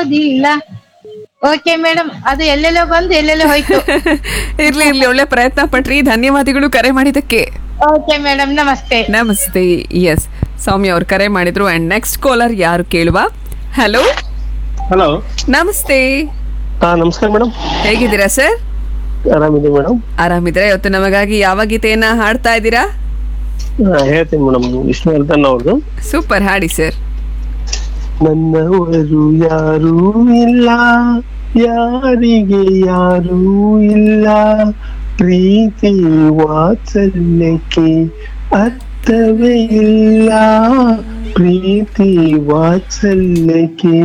ಆಗೋದಿಲ್ಲ okay madam ಅದು ಎಲ್ಲೆಲ್ಲೋ ಬಂದು ಎಲ್ಲೆಲ್ಲೋ ಹೋಯ್ತು ಇರ್ಲಿ ಇರ್ಲಿ ಒಳ್ಳೆ ಪ್ರಯತ್ನ ಪಟ್ರಿ ಧನ್ಯವಾದಗಳು ಕರೆ ಮಾಡಿದಕ್ಕೆ ಓಕೆ ಮೇಡಮ್ ನಮಸ್ತೆ ನಮಸ್ತೆ ಎಸ್ ಸೌಮ್ಯ ಅವ್ರು ಕರೆ ಮಾಡಿದ್ರು ಅಂಡ್ ನೆಕ್ಸ್ಟ್ ಕಾಲರ್ ಯಾರು ಕೇಳುವ ಹಲೋ ಹಲೋ ನಮಸ್ತೆ ಹಾ ನಮಸ್ಕಾರ ಮೇಡಮ್ ಹೇಗಿದ್ದೀರಾ ಸರ್ ಆರಾಮಿದ್ದೀವಿ ಮೇಡಮ್ ಆರಾಮಿದ್ರೆ ಇವತ್ತು ನಮಗಾಗಿ ಯಾವ ಗೀತೆಯನ್ನ ಹಾಡ್ತಾ ಇದ್ದೀರಾ ಹೇಳ್ತೀನಿ ಮೇಡಮ್ ವಿಷ್ಣುವರ್ಧನ್ ಅವ್ರದ್ದು ಸೂಪರ್ ಹಾಡಿ ಸರ್ ನನ್ನವರು ಯಾರೂ ಇಲ್ಲ ಯಾರಿಗೆ ಯಾರೂ ಇಲ್ಲ ಪ್ರೀತಿ ವಾತ್ಸಲ್ಯಕ್ಕೆ ಅರ್ಥವೇ ಇಲ್ಲ ಪ್ರೀತಿ ವಾತ್ಸಲ್ಯಕ್ಕೆ